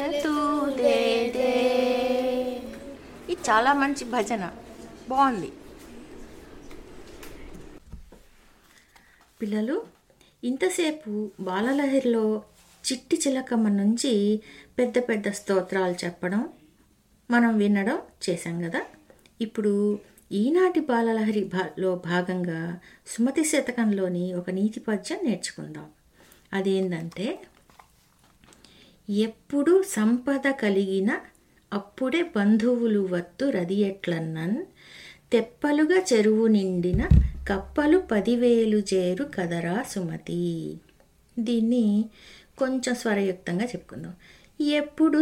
తూ they they ఇది చాలా మంచి భజన బాగుంది పిల్లలు ఇంతసేపు బాలలహరిలో చిట్టి చిలకమ్మ నుంచి పెద్ద పెద్ద స్తోత్రాలు చెప్పడం మనం వినడం చేశాం కదా ఇప్పుడు ఈనాటి బాలలహరి భాలో భాగంగా సుమతి శతకంలోని ఒక నీతి పద్యం నేర్చుకుందాం అదేంటంటే ఎప్పుడు సంపద కలిగిన అప్పుడే బంధువులు వత్తు రదియట్లన్నన్ తెప్పలుగా చెరువు నిండిన కప్పలు పదివేలు చేరు కదరా సుమతి దీన్ని కొంచెం స్వరయుక్తంగా చెప్పుకుందాం ఎప్పుడు